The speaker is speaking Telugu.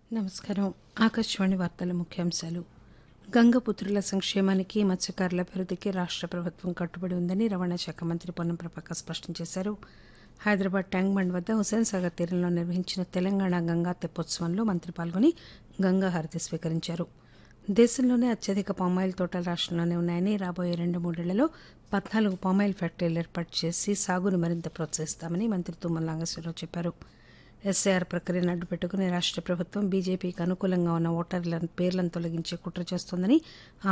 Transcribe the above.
నమస్కారం ఆకాశవాణి వార్తల ముఖ్యాంశాలు గంగపుత్రుల సంక్షేమానికి మత్స్యకారుల అభివృద్ధికి రాష్ట్ర ప్రభుత్వం కట్టుబడి ఉందని రవాణా శాఖ మంత్రి పొన్నం ప్రభాకర్ స్పష్టం చేశారు హైదరాబాద్ ట్యాంక్ బండ్ వద్ద హుసేన్ సాగర్ తీరంలో నిర్వహించిన తెలంగాణ గంగా తెప్పోత్సవంలో మంత్రి పాల్గొని గంగా హారతి స్వీకరించారు దేశంలోనే అత్యధిక పామాయిల్ తోటలు రాష్ట్రంలోనే ఉన్నాయని రాబోయే రెండు మూడేళ్లలో పద్నాలుగు పామాయిల్ ఫ్యాక్టరీలు ఏర్పాటు చేసి సాగును మరింత ప్రోత్సహిస్తామని మంత్రి తుమ్మల నాగేశ్వరరావు చెప్పారు ఎస్ఐఆర్ ప్రక్రియను అడ్డుపెట్టుకుని రాష్ట్ర ప్రభుత్వం బీజేపీకి అనుకూలంగా ఉన్న ఓటర్ల పేర్లను తొలగించే కుట్ర చేస్తోందని ఆ